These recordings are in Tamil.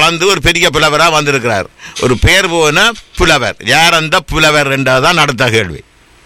வந்து ஒரு பெரிய புலவரா வந்திருக்கிறார் ஒரு பேர் போன புலவர் யார் அந்த புலவர் என்றதான் அடுத்த கேள்வி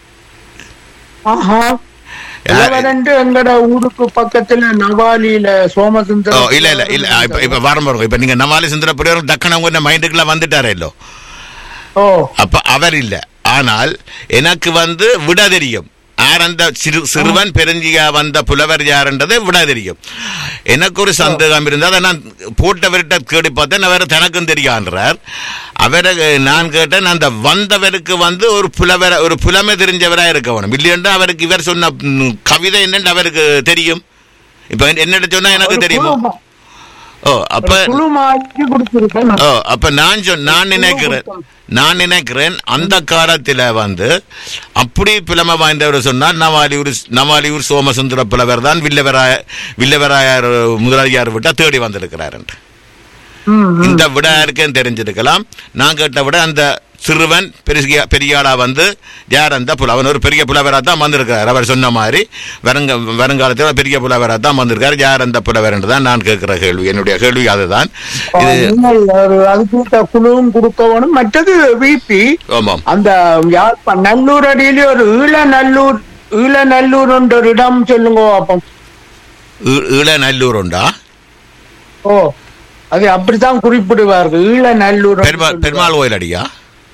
ஆஹா இளவரண்டு எங்கட ஊருக்கு பக்கத்துல நவாலியில ஓ சோமசுந்தரம் இல்ல இல்ல இல்ல இப்ப இப்ப வரம் பாருங்க இப்ப நீங்க நவாலி சுந்தர புரியவர் டக்குனு உங்க மைண்டுக்குள்ள வந்துட்டாரே இல்லோ ஓ அப்ப அவர் இல்ல ஆனால் எனக்கு வந்து விட தெரியும் யார் அந்த சிறு சிறுவன் பெருஞ்சியா வந்த புலவர் யாருன்றதை விட தெரியும் எனக்கு ஒரு சந்தேகம் இருந்தால் அதை நான் போட்டவர்கிட்ட கேடி பார்த்தேன் அவர் தனக்கும் தெரியான்றார் அவரை நான் கேட்டேன் அந்த வந்தவருக்கு வந்து ஒரு புலவர ஒரு புலமை தெரிஞ்சவரா இருக்க வேணும் இல்லையென்றா அவருக்கு இவர் சொன்ன ம், கவிதை என்னன்னு அவருக்கு தெரியும் இப்ப என்னிட்ட சொன்னா எனக்கு ஒரு தெரியுமா குழு மா- ஓ அப்ப ஒரு குழு மாதிரி கொடுத்திருக்கேன் ஓ அப்ப நான் சொல் நான் நினைக்கிறேன் நான் நினைக்கிறேன் அந்த காலத்துல வந்து அப்படி புலமை வாய்ந்தவர் சொன்னால் நவாலியூர் நவாலியூர் சோமசுந்தர புலவர் தான் வில்லவராய வில்லவராயர் முதலாளியார் விட்டா தேடி வந்திருக்கிறார் என்று ம், ம். இந்த விட யாருக்கும் தெரிஞ்சிருக்கலாம் நான் கேட்ட விட அந்த சிறுவன் பெரிய பெரியாளா வந்து யார் அந்த புல அவன் ஒரு பெரிய புலவரா தான் வந்திருக்கார் அவர் சொன்ன மாதிரி வருங்க வருங்காலத்தில் பெரிய புலவரா தான் வந்திருக்கார் யார் அந்த புலவர் என்று தான் நான் கேட்கிற கேள்வி என்னுடைய கேள்வி அதுதான் இது நீங்கள் ஒரு அதுக்கு குழுவும் கொடுக்க வேணும் மற்றது விபி ஆமாம் அந்த யாழ்ப்பா நல்லூர் அடியிலே ஒரு ஈழ நல்லூர் ஈழ நல்லூர் என்ற ஒரு இடம் சொல்லுங்க அப்போ ஈ- ஈழநல்லூர் உண்டா ஓ அது அப்படித்தான் குறிப்பிடுவார்கள் ஈழ நல்லூர் பெருமாள் பெருமாள் கோயில் அடியா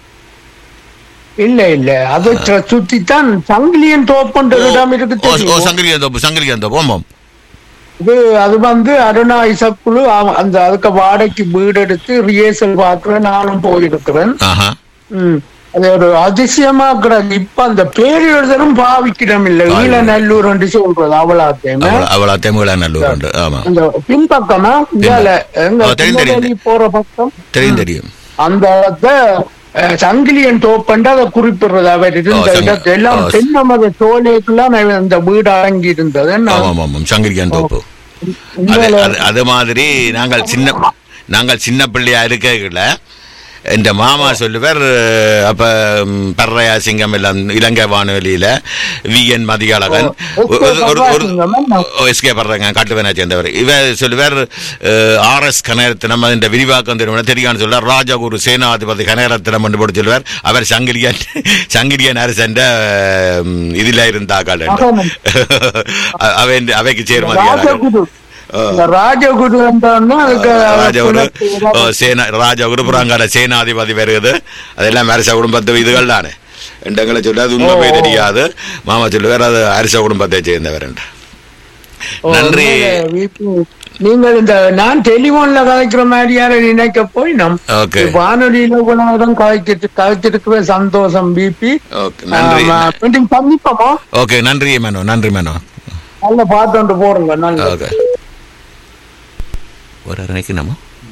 இல்ல இல்ல அதை சு- சுத்தித்தான் சங்கிலியன் தோப்புன்ற ஒரு இடம் இருக்கு ஓ ஓ தெரியுமா? சங்கிலியன் தோப்பு சங்கிலியன் தோப்பு ஆமாம் இது அது வந்து அருணா இசக்குழு அவ- அந்த அதுக்கு வாடகைக்கு வீடு எடுத்து ரிஹர்சல் பார்க்கிறேன் நானும் போயிருக்கிறேன் ஆஹா ம். அது ஒரு அதிசயமா கிடக்கு இப்ப அந்த பேர் எழுதலும் பாவிக்கிடம் இல்ல ஈழ நல்லூர் என்று சொல்றது அவ்வளோத்தையுமே அவள- அவளா தெமுகநல்லூர் உண்டு ஆமா அந்த பின்பக்கமா இங்கால எங்க ஓ, தெரியும், தெரியும். திருநெல்வேலி போற பக்கம் தெரியும் தெரியும் அந்த இடத்த அஹ், சங்கிலியன் தோப்பண்டு அதை குறிப்பிடுறது அவர் இருந்த ஓ, சங்கி- இடத்தை எல்லாம் ஓ, தென்னமத சோலைக்குலாம் அந்த வீடு அடங்கி இருந்தது நான் ஆமாம் ஆமாம் சங்கிலியன் தோப்பு அது இங்கால- அது- அது மாதிரி நாங்கள் சின்ன நாங்கள் சின்ன பிள்ளையா இருக்கல இந்த மாமா சொல்லுவார் அப்ப ம், பர்ரையா சிங்கம் எல்லாம் இலங்கை வானொலியில வி என் மதியழகன் ஓ, ஒரு- ஒரு- ஒரு- ஒரு சிங்கம் என்ன? எஸ்கே பர்றங்க காட்டுவனை சேர்ந்தவர் இவ சொல்லுவார் ஆர் எஸ் கனகரத்தினம் அதிന്റെ விரிவாக்கம் தெரியும் தெரியான்னு சொல்லுவார் ராஜகுரு சேனாதிபதி கனகரத்தினம் என்று போட்டு சொல்லுவார் அவர் சங்கிலியன் சங்கிலியன் அரசன் இதுல இருந்தாக்கள் மகன். அவன் அவைக்கு சேர்மதியாளர்கள் ராஜகுரு இந்த ராஜகுரு என்றோன்னா அதுக்கு ராஜகுரு புனத்து- ஓ, சேனா ராஜகுரு புறாங்கால சேனாதிபதி வருகிறது அதெல்லாம் அரச குடும்பத்து இதுகள் தானே எங்களை சொல்ல அது உண்மை தெரியாது மாமா சொல்லுவார் அது அரச குடும்பத்தை சேர்ந்தவர் என்று ஓ, நன்றி உண்மையிலே வீட்டு- நீங்கள் இந்த நான் டெலிபோன்ல கதைக்கிற மாதிரி யாரை நினைக்க போய் நம் ஓகே வானொலியில உலகம் கதைச்சிட்டு கதைச்சிருக்கிற சந்தோஷம் பிபி ஓகே நன்றி மீண்டும் சந்திப்போமா ஓகே நன்றி மேனோ நன்றி மேனோ நல்ல பாட்டு போடுங்க நல்ல ஓகே ஒரு அரைக்கு நம்ம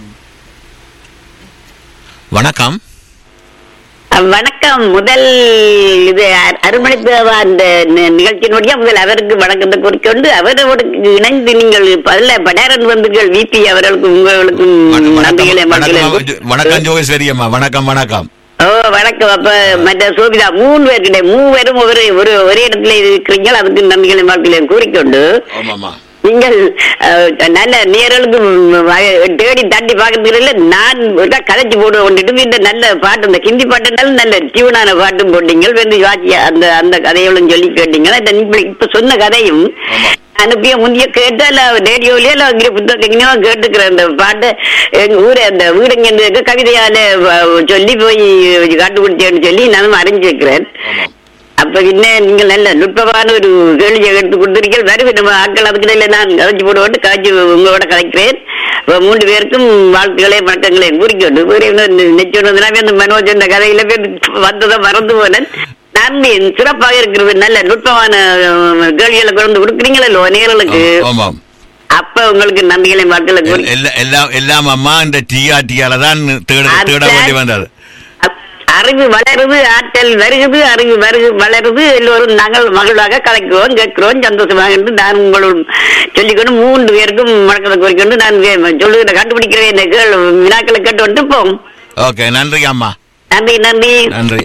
வணக்கம் வணக்கம் முதல் இது அ- அருமணி தேவா அந்த நி- நிகழ்ச்சியினுடைய முதல் அவருக்கு வணக்கத்தை குறிக்கொண்டு அவரோடு இணைந்து நீங்கள் பல படாரன் வந்தீர்கள் விபி அவர்களுக்கு உங்களுக்கும் வணக்கம், நன்றிகளை வணக்கம் மக்களுக்கும். வணக்கம் ஜோகேஸ்வரி அம்மா வணக்கம் வணக்கம் ஓ வணக்கம் அப்ப மற்ற சோபிதா மூணு பேர் கிடையாது மூவரும் ஒரு ஒரு ஒரே இடத்துல இருக்கிறீங்க அதுக்கு நன்றிகளை மக்களையும் கூறிக்கொண்டு ஆமாமா நீங்கள் அஹ், நல்ல நேரலுக்கு தேடி தாண்டி பாக்குறதுல நான் ஒரு கதைச்சு போட கொண்டுட்டு இந்த நல்ல பாட்டு இந்த ஹிந்தி பாட்டுனாலும் நல்ல டியூனான பாட்டும் போட்டீங்க வந்து வாசி அந்த அந்த கதையோடும் சொல்லி கேட்டீங்க இந்த இப்ப இப்ப சொன்ன கதையும் ஆமா. அனுப்பிய முந்தைய கேட்டால ரேடியோலயே இல்ல இங்க புத்தகங்களையோ கேட்டுக்கிறேன் அந்த பாட்டு எங்க ஊரு அந்த வீடுங்க இந்த கவிதையால வ- சொல்லி போய் கண்டுபிடிச்சேன்னு சொல்லி நானும் அறிஞ்சிருக்கிறேன் ஆமா அப்ப என்ன நீங்க நல்ல நுட்பமான ஒரு கேள்வியை எடுத்து கொடுத்துருக்கீங்க வருது நம்ம ஆட்கள் அதுக்கிடையில நான் கதைச்சு போடுவோட்டு காய்ச்சி உங்களோட கலைக்கிறேன் இப்ப மூன்று பேருக்கும் வாழ்த்துக்களே வணக்கங்களே கூறிக்கொண்டு வேறு நெச்சோன்னா அந்த மனோஜ் அந்த கதையில பேர் வந்ததை மறந்து போனேன் நன்றி சிறப்பாக இருக்கிறது நல்ல நுட்பமான அஹ், கேள்விகளை கொண்டு கொடுக்குறீங்களோ நேர்களுக்கு ஆமாம் அப்ப உங்களுக்கு நன்றிகளை வாழ்த்துக்களை கூறி எல்- எல்லா- எல்லாம் எல்லாம் அம்மா இந்த டிஆர்டியால தான் தேட தேட அதான். வேண்டி வந்தது அப்- அறிவு வளருது ஆற்றல் வருகுது அறிவு வருகு வளருது எல்லோரும் நாங்கள் மகிழ்வாக கலைக்கிறோம் கேட்கிறோம் சந்தோஷமாக என்று நான் உங்களோடு சொல்லிக்கொண்டு மூன்று பேருக்கும் வணக்கத்தை கூறிக்கொண்டு நான் வே- சொல்லுகிற கண்டுபிடிக்கிறேன் இந்த கேள் வினாக்களை கேட்டு வந்து போம் ஓகே நன்றி அம்மா நன்றி நன்றி நன்றி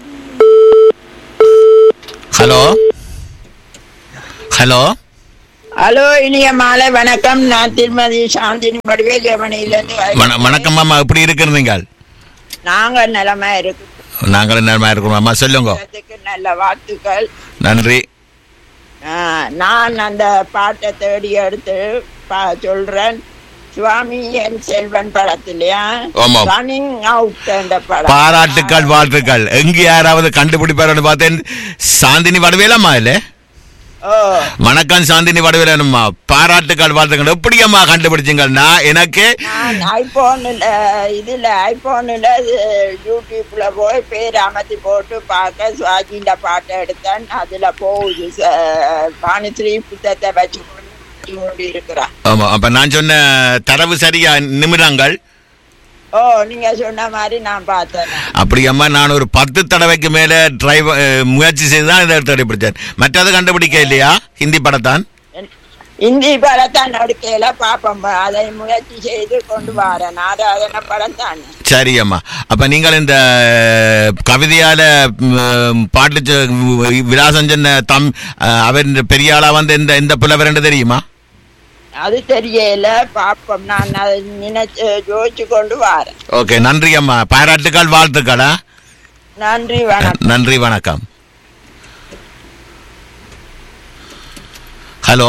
ஹலோ ஹலோ ஹலோ இனிய மாலை வணக்கம் நான் திருமதி சாந்தினி வடிவே ஜெர்மனியிலிருந்து வண- வணக்கம் அம்மா எப்படி இருக்கிறீங்க நாங்க நிலைமை இருக்கு நாங்களும் நேரமா இருக்கிறோம் அம்மா சொல்லுங்க அதுக்கு நல்ல வாழ்த்துக்கள் நன்றி ஆ, நான் அந்த பாட்டை தேடி எடுத்து பா- சொல்றேன் சுவாமி என் செல்வன் படத்திலயா ஆமாம். ரன்னிங் அவுட் என்ற படம் பாராட்டுக்கள் வாழ்த்துக்கள் எங்க யாராவது கண்டுபிடிப்பாருன்னு பார்த்தேன் சாந்தினி வடவேலம்மா இல்ல ஓ வணக்கம் சாந்தினி வடவேலம்மா பாராட்டுக்கள் வாழ்த்துக்கள் எப்படி அம்மா கண்டுபிடிச்சீங்க நான் எனக்கு நான் ஐபோனில் இதில் ஐபோனில் யூடியூப்ல போய் பேர் அமர்த்தி போட்டு பார்க்க சுவாஜின்ற பாட்டை எடுத்தேன் அதில் போகுது ச- பாணிஸ்ரீ புத்தகத்தை வச்சு கொண்டு இருக்கிறான் ஆமா அப்ப நான் சொன்ன தரவு சரியா நிமிடங்கள் ஓ நீங்க சொன்ன மாதிரி நான் பார்த்தேன் அப்படி அம்மா நான் ஒரு பத்து தடவைக்கு மேல டிரைவ் முயற்சி செய்து தான் இதை கண்டுபிடிச்சேன் மற்றது கண்டுபிடிக்க இல்லையா ஹிந்தி படத்தான் இந்தி படத்தான் நடுக்கையில பாப்போம் அதை முயற்சி செய்து கொண்டு வரேன் ஆராதன படம் தானே சரி அம்மா அப்ப நீங்கள் இந்த கவிதையால ம், பாட்டு சொ- விலாசம் சொன்ன தம் அவர் இந்த பெரிய ஆளா வந்து இந்த இந்த புலவர் என்று தெரியுமா அது தெரியல பாப்போம் நான் அதை நினைச்சு யோசிச்சு கொண்டு வரேன் ஓகே நன்றி அம்மா பாராட்டுக்கள் வாழ்த்துக்களா நன்றி வணக்கம் நன்றி வணக்கம் ஹலோ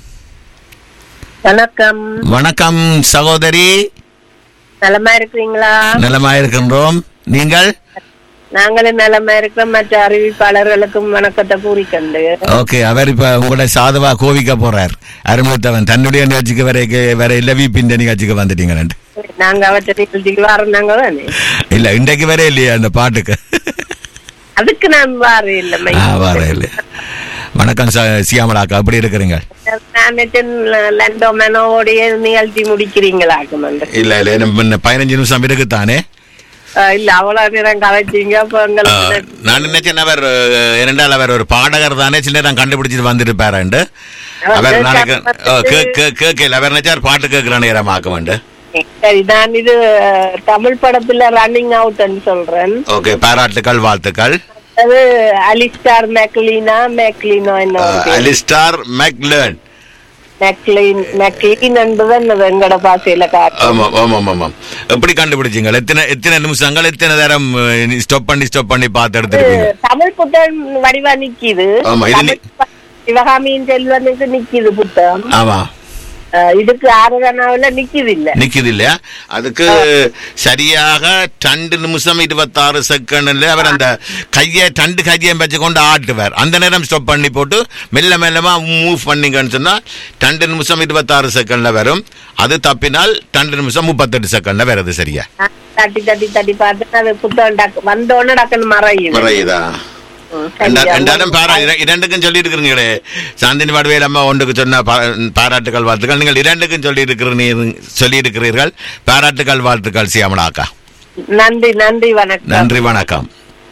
வணக்கம் வணக்கம் சகோதரி நலமா இருக்கிறீங்களா நலமா இருக்கின்றோம் நீங்கள் நாங்களும் நலமா இருக்கிறோம் மற்ற அறிவிப்பாளர்களுக்கும் வணக்கத்தை கூறிக்கொண்டு ஓகே அவர் இப்ப உங்களை சாதவா கோவிக்க போறார் அருமத்தவன் தன்னுடைய நிகழ்ச்சிக்கு வர வர இல்ல வீப்பின் நிகழ்ச்சிக்கு வந்துட்டீங்க நாங்க அவற்றை நிகழ்ச்சிக்கு வரோம் தானே இல்ல இன்றைக்கு வர இல்லையா அந்த பாட்டுக்கு அதுக்கு நான் வார இல்லை ஆ, வர இல்ல வணக்கம் ச- சியாமலாக்கா எப்படி இருக்கிறீங்க நான் லண்டோ மெனோடைய நிகழ்ச்சி முடிக்கிறீங்களாக்கும் வந்து இல்ல இல்ல நம்ம இன்னும் பதினஞ்சு நிமிஷம் இருக்குத்தானே இல்ல அவ்வளவு நேரம் கதைச்சீங்க அப்ப ஆ, எங்களுக்கு நான் நினைச்சேன் அவர் அஹ், இரண்டாள் அவர் ஒரு பாடகர் தானே சில நேரம் கண்டுபிடிச்சிட்டு வந்துருப்பாரு அவர் நாளைக்கு ஓ, கே- கே- கேட்கல அவர் நினைச்சார் பாட்டு கேட்கிற நேரம் ஆக்க வேண்டும் சரி நான் இது அஹ், தமிழ் படத்துல ரன்னிங் அவுட்னு சொல்றேன் ஓகே பாராட்டுக்கள் வாழ்த்துக்கள் அது அலிஸ்டார் மெக்லீனா மெக்லீனோ என்ன ஒரு பேர். அலிஸ்டார் மெக்லேர்ன் மெக்லீன் மெக்லீன் என்பது அந்த எங்கட பாசையில காட்டும் ஆமா ஆமா ஆமா ஆமாம் எப்படி கண்டுபிடிச்சீங்க எத்தனை எத்தனை நிமிஷங்கள் எத்தனை நேரம் ஸ்டாப் பண்ணி ஸ்டாப் பண்ணி பார்த்து எடுத்துருப்பீங்க தமிழ் புத்தகம் வடிவா நிக்கிது ஆமா, இது நி- தமிழ் ப- சிவகாமியின் செல்வனுக்கு நிக்கிது புத்தகம் ஆமா அஹ் இதுக்கு ஆராதனாவில நிக்கிது இல்ல நிக்குது இல்லையா அதுக்கு சரியாக ரெண்டு நிமிஷம் இருபத்தாறு செகண்ட்ல அவர் அந்த கையை ரெண்டு கையை வச்சு கொண்டு ஆட்டுவார் அந்த நேரம் ஸ்டாப் பண்ணி போட்டு மெல்ல மெல்லமா மூவ் பண்ணீங்கன்னு சொன்னா ரெண்டு நிமிஷம் இருபத்தாறு செகண்ட்ல வரும் அது தப்பினால் ரெண்டு நிமிஷம் முப்பத்தெட்டு செகண்ட்ல வருது சரியா நான் தட்டி தட்டி தட்டி பார்த்து அது புத்தகம் டக்கு வந்தோடனே டக்குன்னு மறையுது மறையுதா ம், ரெண்டா- சரியா? ரெண்டாயிரம் பாரா இர- இரண்டுக்கும் சொல்லி இருக்கிறீங்களே சாந்தினி பாடுவேல் அம்மா ஒன்றுக்கு சொன்ன பா- பாராட்டுகள் வாழ்த்துக்கள் நீங்கள் இரண்டுக்கும் சொல்லி இருக்கிறீர்கள் சொல்லி இருக்கிறீர்கள் பாராட்டுகள் வாழ்த்துக்கள் சியாமலாக்கா நன்றி நன்றி வணக்கம் நன்றி வணக்கம்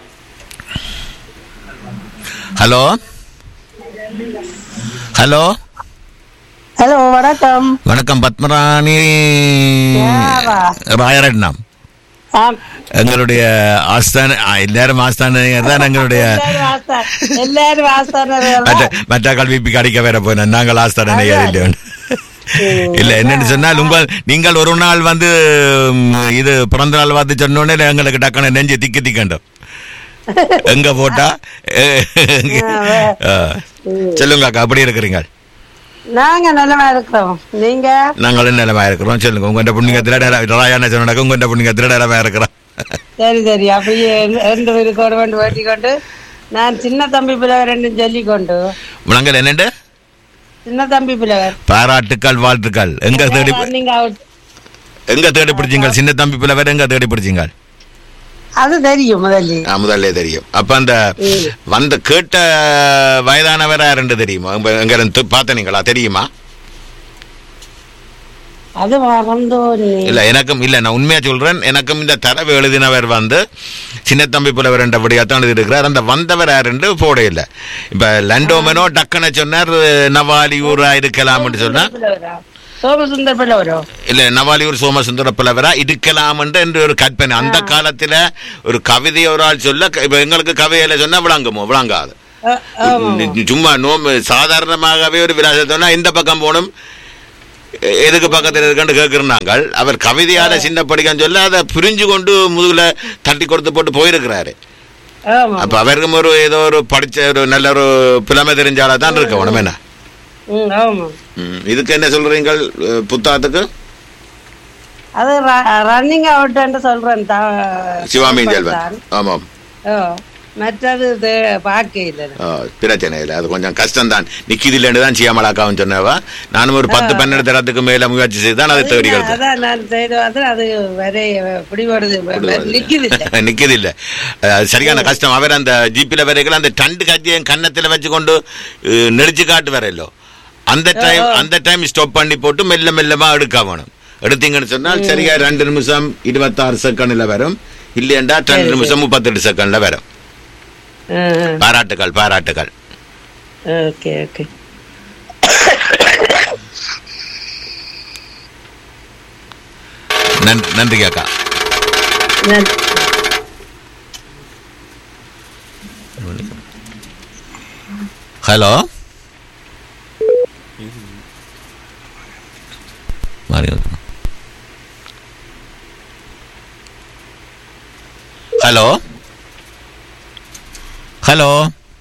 ஹலோ ஹலோ ஹலோ வணக்கம் வணக்கம் பத்மராணி யாவா? ராயரட்னம் ஆம். எங்களுடைய ஆஸ்தான ஆ, எல்லாரும் ஆஸ்தான தான் எங்களுடைய எல்லாரும் ஆஸ்தா- எல்லாரும் ஆஸ்தானர்கள் மற்ற மற்ற கல்வி கடிக்க வேற போனோம் நாங்கள் ஆஸ்தான இல்லையோ இல்ல என்னன்னு சொன்னால் உங்கள் நீங்கள் ஒரு நாள் வந்து ம், இது பிறந்த நாள் பார்த்து சொன்ன உடனே எங்களுக்கு டக்குனு நெஞ்சு திக்கு திக்கண்டும் எங்க போட்டா ஆ. சொல்லுங்க அக்கா அப்படி இருக்கிறீங்க நாங்க நல்லமா இருக்கிறோம் நீங்க நாங்களும் நிலமா இருக்கிறோம் சொல்லுங்க உங்க புண்ணியத்துல ராயான சொன்னாக்க உங்க புண்ணியத்துல நிலமா இருக்கிறோம் சரி சரி அப்படியே ரெண்டு பேருக்கு ஒரு வண்டு ஓட்டி கொண்டு நான் சின்ன தம்பி பிள்ளைவர் ரெண்டும் சொல்லி கொண்டு நாங்கள் என்னண்டு சின்ன தம்பி பிள்ளைவர் பாராட்டுக்கள் வாழ்த்துக்கள் எங்க தேடி நீங்க அவுட் எங்க தேடி பிடிச்சீங்க சின்ன தம்பி பிள்ளை வேற எங்க தேடி பிடிச்சீங்க அது தெரியும் முதல்ல ஆ, முதல்ல தெரியும் அப்ப அந்த வந்த கேட்ட வயதானவரா ரெண்டு தெரியுமா உங்க- எங்க இருந்து பார்த்தனீங்களா தெரியுமா அது மறந்தோ நீ இல்ல எனக்கும் இல்ல நான் உண்மையா சொல்றேன் எனக்கும் இந்த தரவு எழுதினவர் வந்து சின்ன தம்பி புலவர் என்றபடியா தான் எழுதியிருக்கிறார் அந்த வந்தவர் யாருன்னு போட இல்ல இப்ப லண்டோமனோ டக்குன்னு சொன்னார் நவாலியூரா இருக்கலாம்னு சொன்னா பிள்ளைவரா சோமசுந்தர் பிள்ளைவரோ இல்ல நவாலியூர் சோமசுந்தர புலவரா இருக்கலாம் என்று ஒரு கற்பனை அந்த காலத்துல ஒரு கவிதை ஒரு ஆள் சொல்ல இப்ப எங்களுக்கு கவிதையில சொன்னா விளங்குமோ விளங்காது அ- ஆமா நி- சும்மா நோம்பு சாதாரணமாகவே ஒரு விலாசத்தோனா இந்த பக்கம் போகணும் எ- எதுக்கு பக்கத்தில் இருக்குன்னு கேட்கிறோம் நாங்கள் அவர் கவிதையால சின்ன படிக்கன்னு சொல்ல அதை புரிஞ்சு கொண்டு முதுகுல தட்டி கொடுத்து போட்டு போயிருக்கிறாரு ஆமா அப்ப அவருக்கும் ஒரு ஏதோ ஒரு படிச்ச ஒரு நல்ல ஒரு புலமை தெரிஞ்சால தான் இருக்க உடம்பு என்ன ம், ஆமா ம், இதுக்கு என்ன சொல்றீங்க அஹ், புத்தாத்துக்கு அது ரன்னிங் அவுட்னு சொல்றேன் த- சிவாமியின் செல்வன் தான். ஆமாம் ஓ, மற்றது இது பார்க்க இல்லை ஆ, பிரச்சனை இல்லை அது கொஞ்சம் கஷ்டம்தான் நிக்கிதில்லைன்னு தான் சியாமலாக்காவும் சொன்னவா நானும் ஒரு பத்து பன்னெண்டு தரத்துக்கு மேல முயற்சி செய்து தான் அதை தேடி கொடுத்தேன் அதான் நான் செய்து வந்து அது வரைய பிடிபடுது நிக்குது இல்ல. நிக்குது இல்ல அது சரியான கஷ்டம் அவர் அந்த ஜிபில வரைக்கும் அந்த டண்டு கத்தியை கன்னத்துல வச்சு கொண்டு அஹ், நெளிச்சு காட்டு வரையிலோ அந்த டைம் அந்த டைம் ஸ்டாப் பண்ணி போட்டு மெல்ல மெல்லமா எடுக்க வேணும் எடுத்தீங்கன்னு சொன்னால் சரியா ரெண்டு நிமிஷம் இருபத்தாறு செகண்ட்ல வரும் இல்லையண்டா ரெண்டு நிமிஷம் முப்பத்தெட்டு செகண்ட்ல வரும் ஆ, பாராட்டுகள் பாராட்டுகள் ஆ. ஓகே ஓகே நன்- நன்றி அக்கா நன்றி. ஹலோ மாறி வந்து. ஹலோ ஹலோ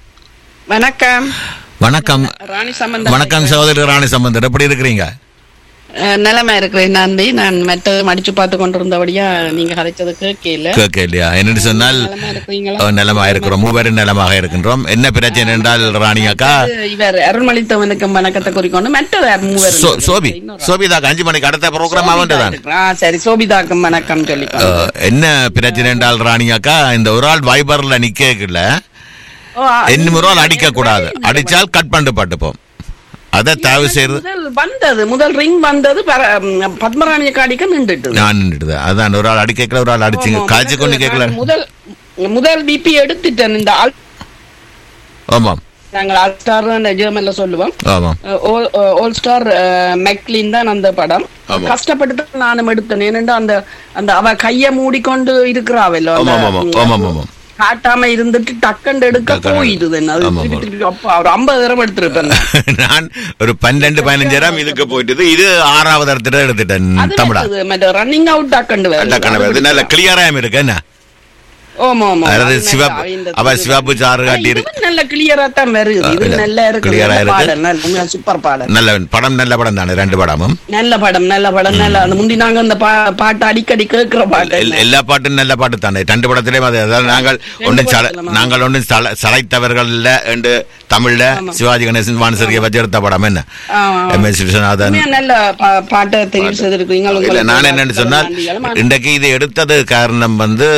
வணக்கம் வணக்கம் ராணி சம்பந்தம் வணக்கம் சகோதரி ராணி சம்பந்தர் எப்படி இருக்கிறீங்க அஹ், நலமா இருக்கிறேன் நன்றி நான் மற்றது மடிச்சு பார்த்து கொண்டிருந்தபடியா நீங்க கதைச்சதுக்கு கேள கேட்க இல்லையா என்னன்னு சொன்னால் நலமா இருக்கிறீங்களா அஹ், நலமா இருக்கிறோம் மூவரும் நலமாக இருக்கின்றோம் என்ன பிரச்சனை என்றால் ராணி அக்கா இவர் அருள்மொழித்தவனுக்கு வணக்கத்தை குறிக்கொண்டு மற்றது மூவர் சோ- சோபி சோபிதாக்கு அஞ்சு மணிக்கு அடுத்த ப்ரோக்ராம் ஆகவேண்டதான் ஆ சரி சோபிதாக்கும் வணக்கம் சொல்லிக்கோ அஹ், என்ன பிரச்சனை என்றால் ராணி அக்கா இந்த ஒரு ஆள் வைபர்ல நிக்கல ஓ, ஆ, இன்னும் ஒரு ஆள் அடிக்க கூடாது அடிச்சால் கட் பண்ணிட்டு பட்டுப்போம் அதை தயவு செய்து முதல் வந்தது முதல் ரிங் வந்தது பர- ம், பத்மராணி காடிக்க நின்றுட்டு நான் நின்றுது அதான் ஒரு ஆள் அடி கேட்கல ஒரு ஆள் அடிச்சுங்க காய்ச்சி கொண்டு கேட்கல முதல் முதல் பிபி எடுத்துட்டேன் இந்த ஆல் ஆமாம் நாங்கள் ஆல் ஸ்டார் ஜெர்மன்ல சொல்லுவோம் ஆமாம் ஓல் ஸ்டார் மெக்லின் தான் அந்த படம் ஆமா. கஷ்டப்பட்டு தான் நானும் எடுத்தேன் ஏனென்றா அந்த அந்த அவ கைய மூடிக்கொண்டு இருக்கிறாவല്ലോ அந்த, ஆமாம் ஆமாம் ம், ஆமாம் ஆமாம் காட்டாம இருந்துட்டு டக்கண்டு எடுக்க டக்குன்னு. போயிடுது அது ஆமா, திருப்பி ஆமா. திருப்பி அப்பா ஒரு ஐம்பது தடவை எடுத்திருப்பேன் நான். நான் ஒரு பன்னெண்டு பதினஞ்சாயிரம் இதுக்கு போயிட்டது இது ஆறாவது இடத்துல எடுத்துட்டேன் அது தமிழா மற்றது, மற்ற ரன்னிங் அவுட் டக்கண்டு வருது. டக்குனு வருது நல்ல கிளியராயும் இருக்கு என்ன ஆமா ஆமா அதாவது அது சிவப்பு நல்லா இந்த அவ இது- சிவப்பு சாறு ஆனா காட்டி இதுவும் இருக்கு நல்ல கிளியரா தான் வருது இது இல்ல, நல்லா இருக்கு clear ஆ நல்ல இருக்கு. பாடல் நல்ல சூப்பர் பாடல் நல்ல படம் நல்ல படம் தானே ரெண்டு படமும் நல்ல படம் நல்ல படம் நல்ல அந்த முந்தி நாங்க அந்த பா- பாட்டு அடிக்கடி கேட்கிற பாட்டு எல்- எல்லா பாட்டும் நல்ல பாட்டு தானே ரெண்டு படத்திலேயும் அது அதாவது நாங்கள் ஒன்றும் சல- படத்துலமா. நாங்கள் ஒன்றும் சல- சளைத்தவர்கள் இல்ல என்று தமிழ்ல சிவாஜி கணேசன் வானசரியை வச்சு எடுத்த படம் என்ன ஆமா. எம் எஸ் விஸ்வநாதன் உண்மையா நல்ல பா- பாட்டை தெரிவு செய்திருக்கீங்க இல்ல உங்களுக்கு நான் என்னன்னு சொன்னால் நன்றிகள். ஆனா, இன்றைக்கு இது எடுத்தது காரணம் வந்து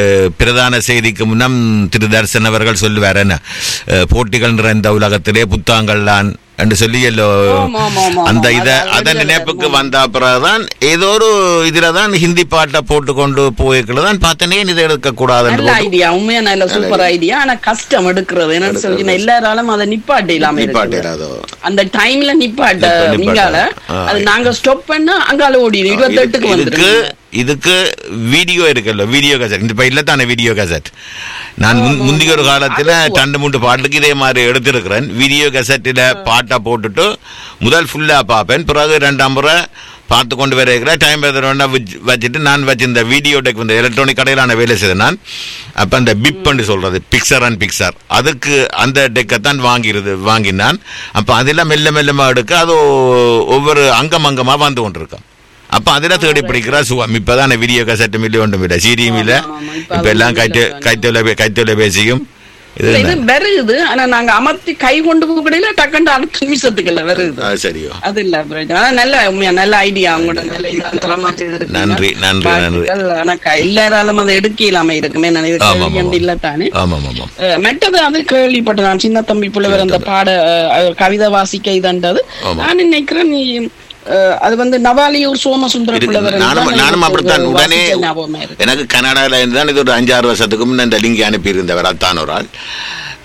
பிரதான செய்திக்கு முன்னம் திரு தர்சன் அவர்கள் சொல்லுவார் என்ன அஹ், போட்டிகள் நிறைந்த உலகத்திலே புத்தாங்கள் தான் என்று சொல்லி எல்லோ ஆமா, ஆமா, ஆமா, அந்த ஆமா. இத அது அதன் அது நினைப்புக்கு ஆமா. வந்த பிறகுதான் ஏதோ ஒரு இதுல தான் ஹிந்தி பாட்டை போட்டு கொண்டு போய்க்குள்ள தான் பார்த்தனே இதை எடுக்க கூடாது நல்ல ஐடியா உண்மையா நல்ல சூப்பர் ஐடியா ஆனா கஷ்டம் எடுக்கிறது என்னன்னு சொல்லி எல்லாராலும் அதை நிப்பாட்ட இல்லாம இருக்குது. அதோ அந்த டைம்ல நிப்பாட்ட நிப்பா- நிப்பாட்ட. நீங்கால ஆ. அது நாங்க ஸ்டாப் பண்ணா அங்கால ஓடிடும் இருபத்தெட்டுக்கு இதுக்கு வந்துருக்கு இதுக்கு வீடியோ இருக்குல்ல வீடியோ கசட் இந்த இப்ப இல்ல தானே வீடியோ கசட் நான் முன்- முந்தைய ஒரு காலத்துல டண்டு மூன்று பாட்டுக்கு இதே மாதிரி எடுத்திருக்கிறேன் வீடியோ கசட்டில பாட்டை போட்டுட்டு முதல் ஃபுல்லா பார்ப்பேன் பிறகு ரெண்டாம் முறை பார்த்து கொண்டு வர இருக்கிற டைம் வச்சுட்டு நான் வச்சிருந்த வீடியோ டெக் வந்து எலக்ட்ரானிக் கடையில் நான் வேலை செய்தேன் நான் அப்ப அந்த பிப்னு சொல்றது பிக்சர் அண்ட் பிக்சர் அதுக்கு அந்த டெக்கை தான் வாங்கிறது வாங்கினான் அப்ப அதெல்லாம் மெல்ல மெல்லமா எடுக்க அது ஒ- ஒவ்வொரு அங்கம் அங்கமா வந்து கொண்டிருக்கும் அப்ப அதுல தேடி பிடிக்கிற சுகம் இப்பதான் வீடியோ கசட்டும் இல்லை ஒன்றும் இல்லை சீரியும் இல்லை ஆமா, ஆமா. இப்ப இப்ப அது எல்லாம் கைத்து இல்லை. கைத்தொலை கைத்தொலை பேசியும் இது இது வருது ஆனா நாங்க அமர்த்தி கை கொண்டு போகல டக்குன்னு அடுத்த நிமிஷத்துக்கு இல்ல வருது ஆ, சரியோ அது இல்ல பிரச்சனை ஆனா நல்ல உண்மையா நல்ல ஐடியா அவங்களோட நல்ல இதா தரமா செய்திருக்கீங்க. நன்றி, நன்றி, நன்றி. வாழ்த்துக்கள். ஆனா க- எல்லாராலும் அதை எடுக்க இல்லாம இருக்குமே நான் இது ஆமா, கேள்வி ஆமா. இல்ல தானே ஆமாம் ஆமாம் அஹ் மெட்டது அது கேள்விப்பட்ட நான் சின்ன தம்பி புலவர் அந்த பாட அஹ், கவிதை வாசிக்க இதன்றது ஆமா. நான் நினைக்கிறேன் நீ அஹ், அது வந்து நவாலியூர் சோமசுந்தர இருக்கு. புலவர் நானும் தான் நானும் எனக்கு அப்படித்தான் ஒரு உடனே வாசிச்ச ஞாபகமா இருக்கு. எனக்கு கனடால இருந்து தான் இது ஒரு அஞ்சாறு வருஷத்துக்கு முன்ன இந்த லிங்க் அனுப்பியிருந்தவர் அத்தான் ஒரு ஆள்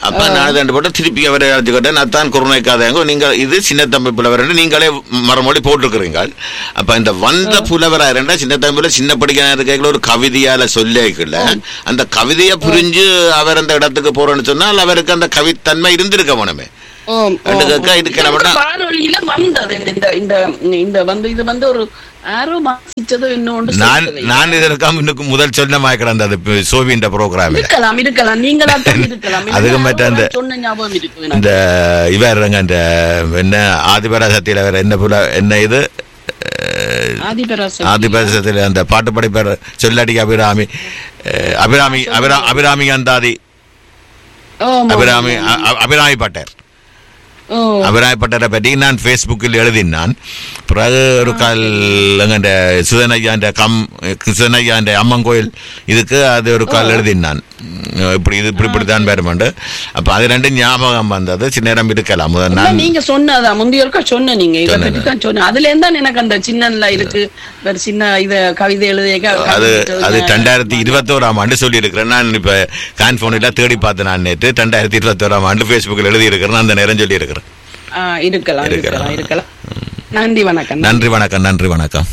அப்ப நான் ரெண்டு போட்டு திருப்பி அவரை அழைச்சுக்கிட்டேன் நான் தான் குருணைக்காதவங்க நீங்க இது சின்ன தம்பி புலவர் நீங்களே மறுமொழி போட்டிருக்கிறீங்க அப்ப இந்த வந்த புலவரா இருந்தா சின்ன தம்பில சின்ன படிக்க இருக்கைகள் ஒரு கவிதையால சொல்லிக்கல அந்த கவிதையை புரிஞ்சு அவர் அந்த இடத்துக்கு போறேன்னு சொன்னால் அவருக்கு அந்த கவித்தன்மை இருந்திருக்க வேணுமே ஓம், ரெண்டு ஓம். கக்கா இதுக்கு நம்ம இந்த வானொலியில வந்தது இந்த இந்த இந்த வந்து இது வந்து ஒரு ஆரோ வாசிச்சதோ இன்னொன்று நான் சொல்லுது. நான் இதற்காக இன்னும் முதல் சொன்ன மாய்க்கிறேன் அந்த சோவியின் ப்ரோக்ராமில் இருக்கலாம் இருக்கலாம் நீங்களா தான் இருக்கலாம் அதுக்கு இல்லைன்னா மற்ற அந்த- நான் சொன்ன ஞாபகம் இருக்கு எனக்கு. இந்த இவர் அந்த என்ன ஆதிபராசக்தியில வேற என்ன புல என்ன இது அஹ், ஆதிபராசக்தி. ஆதிபராசத்தில் அந்த பாட்டு படிப்பார் சொல்லடி அபிராமி அஹ், அபிராமி அபிரா அபிராமி அந்தாதி ஆமா, அபிராமி ஆமா. அ- அபிராமி பட்டர் ஓ, அபிராமி பட்டரை பற்றி நான் ஃபேஸ்புக்கில் எழுதினான் பிறகு ஒரு கால் எங்கண்ட சுதனையாண்ட கம் சுதனையாண்ட அம்மன் கோயில் இதுக்கு அது ஒரு கால் எழுதினான் உம், இப்படி இது இப்படி இப்படித்தான் பேருமாண்டு அப்ப அது ரெண்டு ஞாபகம் வந்தது சின்ன நேரம் இருக்கலாம் முதல் இல்ல, நான் நீங்க சொன்னதா முந்தைய ஒருக்கா சொன்ன நீங்க இதை சொன்னேன். பற்றி தான் சொன்ன அதுல இருந்தா எனக்கு அந்த சின்னன்ல இருக்கு வேற சின்ன இத கவிதை எழுதிய அது அது ரெண்டாயிரத்தி இருபத்தோராம் ஆண்டு சொல்லி இருக்கிறேன் நான் இப்ப கான்போனில தேடி பார்த்தேன் நான் நேற்று ரெண்டாயிரத்தி இருபத்தோராம் ஆண்டு ஃபேஸ்புக்கில் எழுதி இருக்கிறேன் அந்த நேரம் சொல்லி இருக்கிறேன் இருக்கலாம் இருக்கலாம். இருக்கலாம் இருக்கலாம் நன்றி வணக்கம் நன்றி வணக்கம் நன்றி வணக்கம்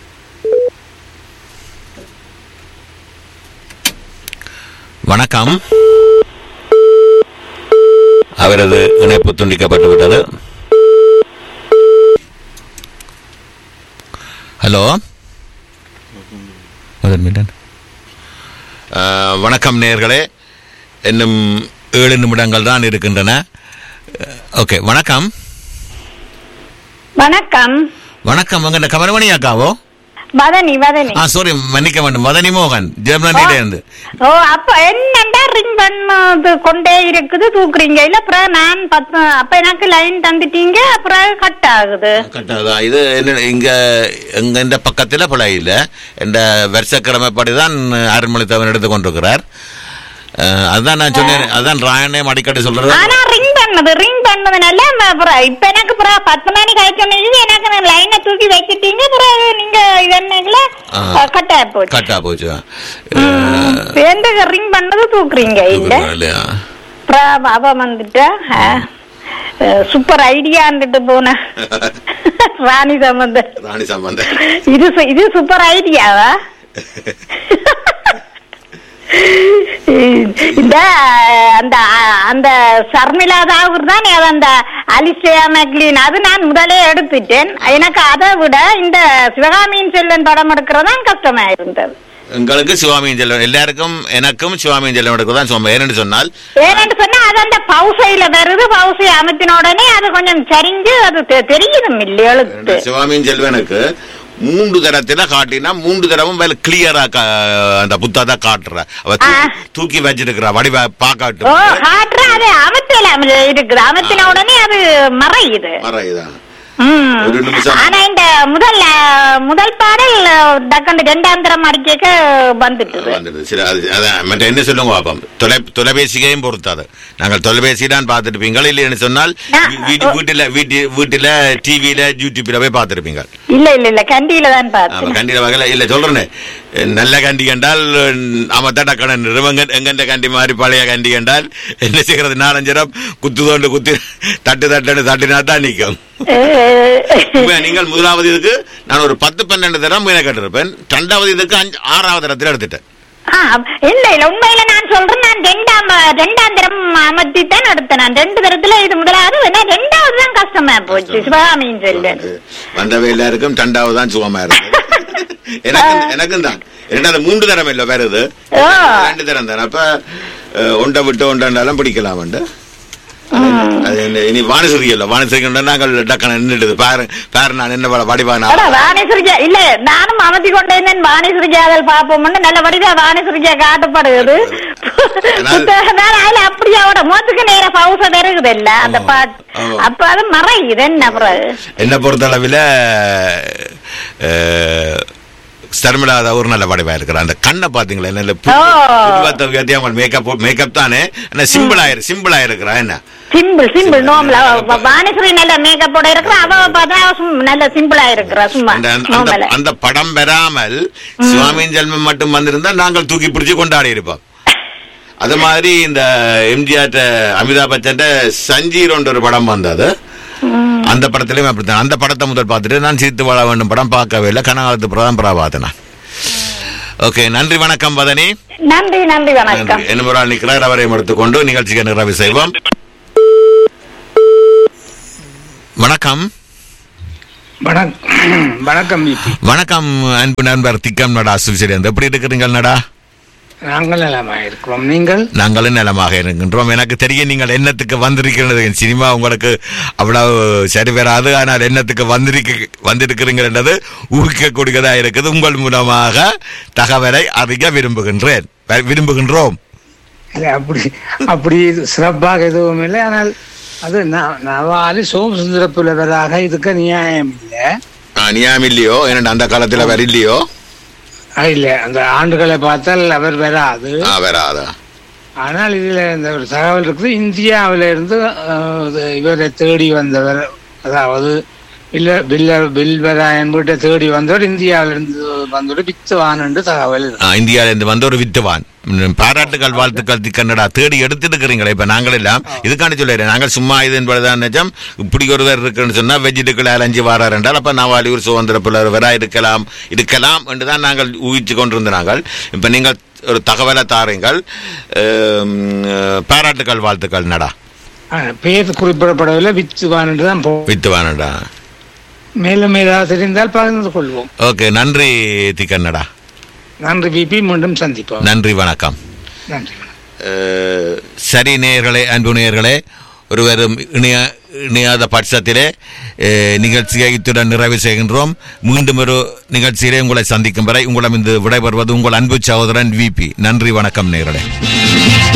வணக்கம் அவரது இணைப்பு துண்டிக்கப்பட்டு விட்டது ஹலோ ஒரு நிமிடம். அஹ், வணக்கம் நேயர்களே இன்னும் ஏழு நிமிடங்கள் தான் இருக்கின்றன ஓகே வணக்கம் வணக்கம் வணக்கம் உங்க கமலமணி அக்காவோ வதனி வதனி ஆ சாரி மன்னிக்க வேண்டும் மதனி மோகன் ஜெர்மனியில இருந்து ஓ அப்ப என்னண்டா ரிங் பண்ணது கொண்டே இருக்குது தூக்குறீங்க இல்ல அப்புறம் நான் பத்து அப்ப எனக்கு லைன் தந்துட்டீங்க அப்புறம் கட் ஆகுது கட்டாதா இது என்ன இங்க எங்க இந்த பக்கத்துல பல இல்ல இந்த வருஷக்கிழமைப்படி தான் அருண்மொழி தவன் எடுத்து கொண்டிருக்கிறார் அஹ், அதுதான் நான் சொன்னேன் அதான் ராயனே அடிக்கடி சொல்றது ஆனா ரிங் பண்ணது ரிங் பண்ணதுனால ம- அப்புறம் இப்ப எனக்கு அப்புறம் பத்து மணி கழிச்சோன்னு எனக்கு லைனை தூக்கி வச்சிட்டீங்க அப்புறம் நீங்க இது என்னங்கள ஆ. கட் ஆகி போச்சு கட்டா போச்சு எந்த ரிங் பண்ணது தூக்குறீங்க இல்ல இல்லையா அப்புறம் அவ வந்துட்டா சூப்பர் ஐடியான்ட்டு போன ராணி சம்பந்தம் ராணி சம்பந்தம் இது சு- இது சூப்பர் ஐடியாவா இந்த அந்த அந்த சர்மிளா தாகூர் தான் அது அந்த அலிஸ்டியா மெக்லின் அது நான் முதலே எடுத்துட்டேன் எனக்கு அதை விட இந்த சிவகாமியின் செல்வன் படம் எடுக்கிறதான் கஷ்டமா இருந்தது எங்களுக்கு சிவாமியின் செல்வம் எல்லாருக்கும் எனக்கும் சிவாமியின் செல்வம் எடுக்க தான் சும்மா ஏன்னு சொன்னால் ஏன்னு சொன்னா அது அந்த பவுசையில வருது பவுசை அமைத்தின உடனே அது கொஞ்சம் சரிஞ்சு அது தெ- தெரியுதும் இல்லை எழுத்து சிவாமியின் செல்வனுக்கு மூன்று தரத்துல காட்டினா மூன்று தரமும் வேலை கிளியரா அந்த புத்தாத காட்டுற அவ தூக்கி- தூக்கி வச்சிருக்கிறா வடிவ ஓ பாக்காட்டு காட்டுற அது அமைத்தல இருக்குது அமைத்தின உடனே அது மறையுது மறையுதான் ம். ஒரு நிமிஷம். ஆனா இந்த முதல் அஹ், முதல் பாடல் அஹ், டக்குனு ரெண்டாம் தரம் அடிக்க வந்துட்டுது வந்துடுது சரி அது அதான் மற்ற என்ன சொல்லுங்க பாப்போம் தொலை தொலைபேசியையும் பொறுத்தாது நாங்கள் தொலைபேசி தான் பார்த்துருப்பீங்க இல்லைன்னு சொன்னால் வீ- வீட்டு வீட்டுல வீட்டு வீட்டுல டிவியில யூடியூப்ல போய் பார்த்துருப்பீங்க இல்ல இல்ல இல்ல கண்டியில தான் ஆமா பார்த்தேன் கண்டியில வகையில இல்ல சொல்றேனே நல்ல கண்டி கண்டால் ஆமா தடக்கடன் எங்க எங்கண்ட கண்டி மாதிரி பழைய கண்டி கண்டால் என்ன செய்யறது நாலஞ்சு தரம் குத்து தோண்டு குத்தி தட்டு தட்டுன்னு தட்டினா தான் நிக்கும் இப்ப நீங்கள் முதலாவது இதுக்கு நான் ஒரு பத்து பன்னெண்டு தரம் மீனை கட்டிருப்பேன் ரெண்டாவது இதுக்கு அஞ்சு ஆறாவது தரத்தில் எடுத்துட்டேன் ஆ, இல்ல இல்ல உண்மையில நான் சொல்றேன் நான் ரெண்டாம் ரெண்டாம் தரம் அமர்த்தி தான் எடுத்தேன் நான் ரெண்டு தரத்துல இது முதலாவது வேணா ரெண்டாவது தான் கஷ்டமா போச்சு சிவகாமியின் செல்வன் வந்தவை எல்லாருக்கும் ரெண்டாவது தான் சுகமா இருந்தது எனக்கும் எனக்கும் தான் ரெண்டாவது மூன்று தரம் இல்ல வருது ஓ. ரெண்டு தரம் தானே அப்ப அஹ், ஒன்றை விட்டு ஒன்றாண்டாலும் பிடிக்கலாம் அது என்ன, இனி வாணிசுரி இல்ல வாணிசுரி நாங்கள் டக்கான நின்றுடுது பாரு பாரு நான் என்ன வடிவானா அட, வாணிசுரிக்கா இல்ல நானும் அமர்த்தி கொண்டேன் வாணிசுரிக்காதல் பாப்போம்னு நல்ல வடிவா வாணிசுரிக்கா காட்டப்படுகிறது புத்தகம் தான் அதுல அப்படியே அவட மோத்துக்கு நேர பவுச வருகுது இல்ல அந்த பாட்டு ஆமா. அப்ப அது மறையுது என்ன அப்புறம் என்ன பொறுத்தளவில் சர்மிளா ஒரு நல்ல வடிவா இருக்கிற அந்த கண்ணை பாத்தீங்களா என்ன ஓ. அவங்க மேக்கப் மேக்கப் தானே ஆனா சிம்பிள் ஆயிரு சிம்பிள் ஆயிருக்கிறா என்ன சிம்பிள் சிம்பிள் நோம்பல வாணிசுரி நல்ல மேக்கப்போட இருக்கிற அவ பார்த்தா அவ சும்- நல்ல சிம்பிளா இருக்கிறா சும்மா அந்த அந்த- நோம்பல அந்த படம் வராமல் சுவாமியின் ஜென்மம் மட்டும் வந்திருந்தா நாங்கள் தூக்கி பிடிச்சு கொண்டாடி இருப்போம் அது மாதிரி இந்த எம்ஜிஆர் அமிதாப் பச்சன் சஞ்சீர் ஒரு படம் வந்தது அந்த படத்திலயும் அப்படித்தான் அந்த படத்தை முதல் பார்த்துட்டு நான் சிரித்து வாழ வேண்டும் படம் பார்க்கவே இல்லை கனகாலத்து பிரதான் பரா பார்த்தேன் நான் ஓகே நன்றி வணக்கம் பதனி நன்றி நன்றி வணக்கம் நன்றி என்ன ஒரு ஆள் நிற்கிறார் அவரையும் எடுத்துக்கொண்டு நிகழ்ச்சிக்கு நிறைவு செய்வோம் வணக்கம் வணக்கம் வணக்கம் விபி வணக்கம் அன்பு நண்பர் திக்கம் நடா சுவிசேரியன் எப்படி இருக்கிறீங்கள் நடா நாங்கள் நலமா இருக்கிறோம் நீங்கள் நாங்களும் நலமாக இருக்கின்றோம் எனக்கு தெரியும் நீங்கள் எண்ணத்துக்கு வந்திருக்கிறது சினிமா உங்களுக்கு அவ்வளவு சரி வராது ஆனால் எண்ணத்துக்கு வந்திருக்க வந்திருக்கிறீங்கன்றது ஊகிக்கக்கூடியதா இருக்குது உங்கள் மூலமாக தகவலை அறிய விரும்புகின்றேன் வ- விரும்புகின்றோம் இல்ல, அப்படி அப்படி சிறப்பாக எதுவும் இல்லை ஆனால் அது ந- நவாலி சோமசுந்தர புலவராக இதுக்கு நியாயம் இல்லை நியாயம் இல்லையோ ஏன்னா அந்த காலத்துல வேற இல்லையோ அது இல்ல அந்த ஆண்டுகளை பார்த்தால் அவர் வராது ஆ, வராதா ஆனால் இதுல இந்த ஒரு தகவல் இருக்குது இந்தியாவில இருந்து அஹ், இது இவரை தேடி வந்தவர் அதாவது பில்ல பில்ல பில்வராயன் வீட்டை தேடி வந்தவர் இந்தியாவில இருந்து வந்தவர் பித்துவான் என்று தகவல் இருக்கு. ஆ, இந்தியால இருந்து வந்த ஒரு வித்துவான் ம், பாராட்டுகள் வாழ்த்துக்கள் திக்கன்னடா தேடி எடுத்துருக்கிறீங்களே இப்ப நாங்கள் எல்லாம் இதுக்காண்டி சொல்லிடுறேன் நாங்கள் சும்மா இது என்பதுதான் நிஜம் இப்படி ஒருவர் இருக்குன்னு சொன்னா வெஜிடுக்கள் அலைஞ்சு வாரார் என்றால் அப்ப நவாலியூர் சுதந்திர புலவரா இருக்கலாம் இருக்கலாம் என்றுதான் நாங்கள் ஊகிச்சு கொண்டிருந்த நாங்கள் இப்ப நீங்கள் ஒரு தகவலை தாருங்கள் அம், பாராட்டுகள் வாழ்த்துக்கள் நடா அஹ், பேர் குறிப்பிடப்படவில்லை பித்துவான் என்று தான் போ வித்துவானடா மேலும் ஏதாவது தெரிந்தால் பகிர்ந்து கொள்வோம் ஓகே நன்றி திக்கன்னடா நன்றி விபி மீண்டும் சந்திப்போம் நன்றி வணக்கம் நன்றி அஹ், சரி நேயர்களே அன்பு நேயர்களே ஒருவரும் இணைய இணையாத பட்சத்திலே அஹ், நிகழ்ச்சியை இத்துடன் நிறைவு செய்கின்றோம் மீண்டும் ஒரு நிகழ்ச்சியிலே உங்களை சந்திக்கும் வரை உங்களிடம் இந்த விடைபெறுவது உங்கள் அன்பு சகோதரன் விபி நன்றி வணக்கம் நேயர்களே